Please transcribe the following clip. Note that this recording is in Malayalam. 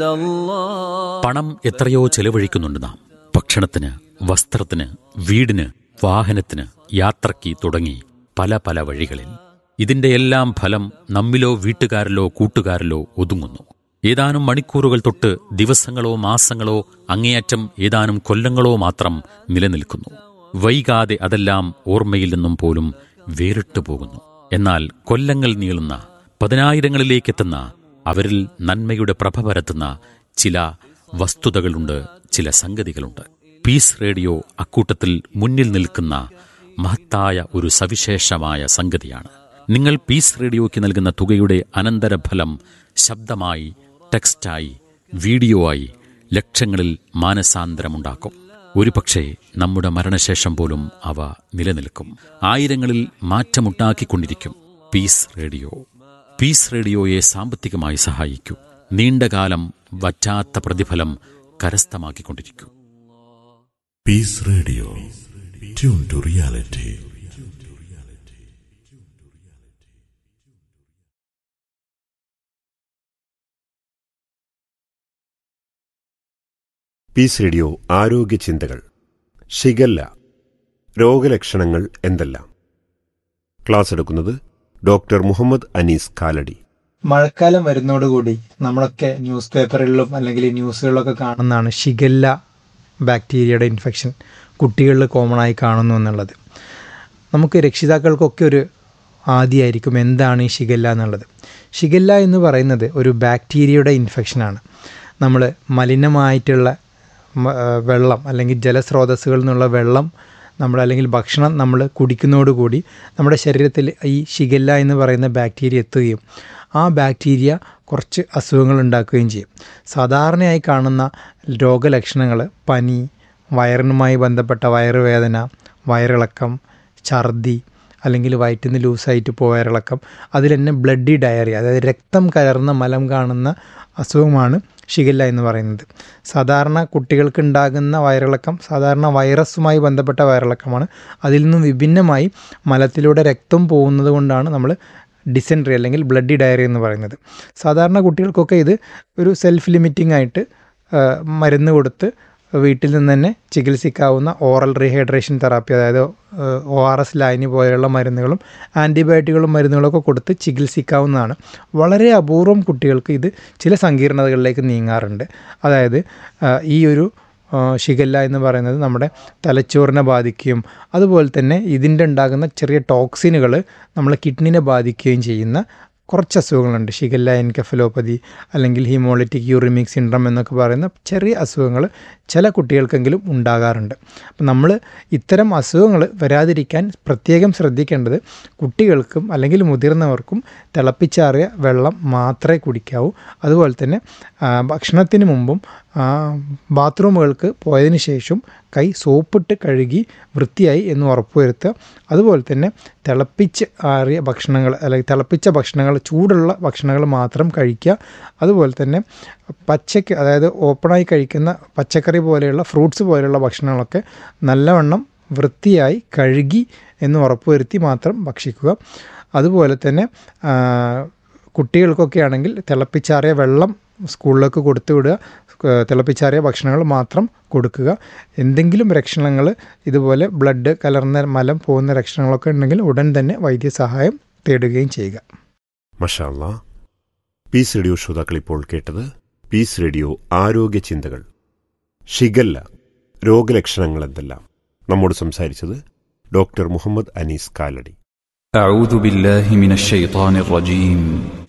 പണം എത്രയോ ചെലവഴിക്കുന്നുണ്ട് നാം ഭക്ഷണത്തിന് വസ്ത്രത്തിന് വീടിന് വാഹനത്തിന് യാത്രയ്ക്ക് തുടങ്ങി പല പല വഴികളിൽ ഇതിന്റെ എല്ലാം ഫലം നമ്മിലോ വീട്ടുകാരിലോ കൂട്ടുകാരിലോ ഒതുങ്ങുന്നു ഏതാനും മണിക്കൂറുകൾ തൊട്ട് ദിവസങ്ങളോ മാസങ്ങളോ അങ്ങേയറ്റം ഏതാനും കൊല്ലങ്ങളോ മാത്രം നിലനിൽക്കുന്നു വൈകാതെ അതെല്ലാം ഓർമ്മയിൽ നിന്നും പോലും വേറിട്ടു പോകുന്നു എന്നാൽ കൊല്ലങ്ങൾ നീളുന്ന പതിനായിരങ്ങളിലേക്കെത്തുന്ന അവരിൽ നന്മയുടെ പ്രഭ പരത്തുന്ന ചില വസ്തുതകളുണ്ട് ചില സംഗതികളുണ്ട് പീസ് റേഡിയോ അക്കൂട്ടത്തിൽ മുന്നിൽ നിൽക്കുന്ന മഹത്തായ ഒരു സവിശേഷമായ സംഗതിയാണ് നിങ്ങൾ പീസ് റേഡിയോയ്ക്ക് നൽകുന്ന തുകയുടെ അനന്തരഫലം ശബ്ദമായി ടെക്സ്റ്റായി വീഡിയോ ആയി ലക്ഷങ്ങളിൽ മാനസാന്തരമുണ്ടാക്കും ഒരുപക്ഷെ നമ്മുടെ മരണശേഷം പോലും അവ നിലനിൽക്കും ആയിരങ്ങളിൽ മാറ്റമുണ്ടാക്കിക്കൊണ്ടിരിക്കും പീസ് റേഡിയോ പീസ് റേഡിയോയെ സാമ്പത്തികമായി സഹായിക്കൂ നീണ്ടകാലം വറ്റാത്ത പ്രതിഫലം കരസ്ഥമാക്കിക്കൊണ്ടിരിക്കൂ Peace Radio. Tune to reality. Peace radio ആരോഗ്യ ചിന്തകൾ ഷിഗല്ല രോഗലക്ഷണങ്ങൾ എന്തെല്ലാം ക്ലാസ് എടുക്കുന്നത് ഡോക്ടർ മുഹമ്മദ് അനീസ് കാലടി മഴക്കാലം വരുന്നതോടുകൂടി നമ്മളൊക്കെ ന്യൂസ് പേപ്പറുകളിലും അല്ലെങ്കിൽ ന്യൂസുകളിലൊക്കെ കാണുന്നതാണ് ഷിഗല്ല ബാക്ടീരിയയുടെ ഇൻഫെക്ഷൻ കുട്ടികളിൽ കോമൺ ആയി കാണുന്നു എന്നുള്ളത് നമുക്ക് രക്ഷിതാക്കൾക്കൊക്കെ ഒരു ആദ്യമായിരിക്കും എന്താണ് ഈ ഷിഗല്ല എന്നുള്ളത് ഷിഗല്ല എന്ന് പറയുന്നത് ഒരു ബാക്ടീരിയയുടെ ഇൻഫെക്ഷനാണ് നമ്മൾ മലിനമായിട്ടുള്ള മ- ആ, വെള്ളം അല്ലെങ്കിൽ ജലസ്രോതസ്സുകളിൽ നിന്നുള്ള വെള്ളം നമ്മൾ അല്ലെങ്കിൽ ഭക്ഷണം നമ്മൾ കുടിക്കുന്നതോടുകൂടി നമ്മുടെ ശരീരത്തിൽ ഈ ഷിഗല്ല എന്ന് പറയുന്ന ബാക്ടീരിയ എത്തുകയും ആ ബാക്ടീരിയ കുറച്ച് അസുഖങ്ങൾ ഉണ്ടാക്കുകയും ചെയ്യും സാധാരണയായി കാണുന്ന രോഗലക്ഷണങ്ങൾ പനി വയറിനുമായി ബന്ധപ്പെട്ട വയറുവേദന വയറിളക്കം ഛർദി അല്ലെങ്കിൽ വയറ്റിൽ നിന്ന് ലൂസായിട്ട് പോയ വയറിളക്കം അതിൽ തന്നെ ബ്ലഡി ഡയറി അതായത് രക്തം കലർന്ന മലം കാണുന്ന അസുഖമാണ് ഷിഗല്ല എന്ന് പറയുന്നത് സാധാരണ കുട്ടികൾക്ക് ഉണ്ടാകുന്ന വയറിളക്കം സാധാരണ വൈറസുമായി ബന്ധപ്പെട്ട വയറിളക്കമാണ് അതിൽ നിന്നും വിഭിന്നമായി മലത്തിലൂടെ രക്തം പോകുന്നത് കൊണ്ടാണ് നമ്മൾ ഡിസെൻട്രി അല്ലെങ്കിൽ ബ്ലഡി ഡയറി എന്ന് പറയുന്നത് സാധാരണ കുട്ടികൾക്കൊക്കെ ഇത് ഒരു സെൽഫ് ലിമിറ്റിംഗ് ആയിട്ട് ആ, മരുന്ന് കൊടുത്ത് വീട്ടിൽ നിന്ന് തന്നെ ചികിത്സിക്കാവുന്ന ഓറൽ റീഹൈഡ്രേഷൻ തെറാപ്പി അതായത് ഒ ആർ എസ് ലൈനി പോലെയുള്ള മരുന്നുകളും ആൻറ്റിബയോട്ടിക്കുകളും മരുന്നുകളൊക്കെ കൊടുത്ത് ചികിത്സിക്കാവുന്നതാണ് വളരെ അപൂർവം കുട്ടികൾക്ക് ഇത് ചില സങ്കീർണതകളിലേക്ക് നീങ്ങാറുണ്ട് അതായത് ആ, ഈ ഒരു ആ, ഷിഗല്ല എന്ന് പറയുന്നത് നമ്മുടെ തലച്ചോറിനെ ബാധിക്കുകയും അതുപോലെ തന്നെ ഇതിൻ്റെ ഉണ്ടാകുന്ന ചെറിയ ടോക്സിനുകൾ നമ്മളെ കിഡ്നിനെ ബാധിക്കുകയും ചെയ്യുന്ന കുറച്ച് അസുഖങ്ങളുണ്ട് ഷിഗല്ല എൻകഫലോപ്പതി അല്ലെങ്കിൽ ഹീമോളിറ്റിക് യൂറിമിക് സിൻഡ്രം എന്നൊക്കെ പറയുന്ന ചെറിയ അസുഖങ്ങൾ ചില കുട്ടികൾക്കെങ്കിലും ഉണ്ടാകാറുണ്ട് അപ്പം നമ്മൾ ഇത്തരം അസുഖങ്ങൾ വരാതിരിക്കാൻ പ്രത്യേകം ശ്രദ്ധിക്കേണ്ടത് കുട്ടികൾക്കും അല്ലെങ്കിൽ മുതിർന്നവർക്കും തിളപ്പിച്ചാറിയ വെള്ളം മാത്രമേ കുടിക്കാവൂ അതുപോലെ തന്നെ ആ, ഭക്ഷണത്തിന് മുമ്പും ആ, ബാത്റൂമുകൾക്ക് പോയതിന് ശേഷം കൈ സോപ്പിട്ട് കഴുകി വൃത്തിയായി എന്ന് ഉറപ്പുവരുത്തുക അതുപോലെ തന്നെ തിളപ്പിച്ച് ആറിയ ഭക്ഷണങ്ങൾ അല്ലെങ്കിൽ തിളപ്പിച്ച ഭക്ഷണങ്ങൾ ചൂടുള്ള ഭക്ഷണങ്ങൾ മാത്രം കഴിക്കുക അതുപോലെ തന്നെ പച്ചക്ക് അതായത് ഓപ്പണായി കഴിക്കുന്ന പച്ചക്കറി പോലെയുള്ള ഫ്രൂട്ട്സ് പോലെയുള്ള ഭക്ഷണങ്ങളൊക്കെ നല്ലവണ്ണം വൃത്തിയായി കഴുകി എന്ന് ഉറപ്പുവരുത്തി മാത്രം ഭക്ഷിക്കുക അതുപോലെ തന്നെ ആ, കുട്ടികൾക്കൊക്കെ ആണെങ്കിൽ തിളപ്പിച്ചാറിയ വെള്ളം സ്കൂളിലേക്ക് കൊടുത്തു വിടുക ഏഹ് തിളപ്പിച്ചാറിയ ഭക്ഷണങ്ങൾ മാത്രം കൊടുക്കുക എന്തെങ്കിലും ലക്ഷണങ്ങൾ ഇതുപോലെ ബ്ലഡ് കലർന്ന മലം പോകുന്ന ലക്ഷണങ്ങളൊക്കെ ഉണ്ടെങ്കിൽ ഉടൻ തന്നെ വൈദ്യസഹായം തേടുകയും ചെയ്യുക മഷാല്ല പീസ് റേഡിയോ ശ്രോതാക്കൾ ഇപ്പോൾ കേട്ടത് പീസ് റേഡിയോ ആരോഗ്യ ചിന്തകൾ ഷിഗല്ല രോഗലക്ഷണങ്ങൾ എന്തെല്ലാം നമ്മോട് സംസാരിച്ചത് ഡോക്ടർ മുഹമ്മദ് അനീസ് കാലടി أعوذ بالله من الشيطان الرجيم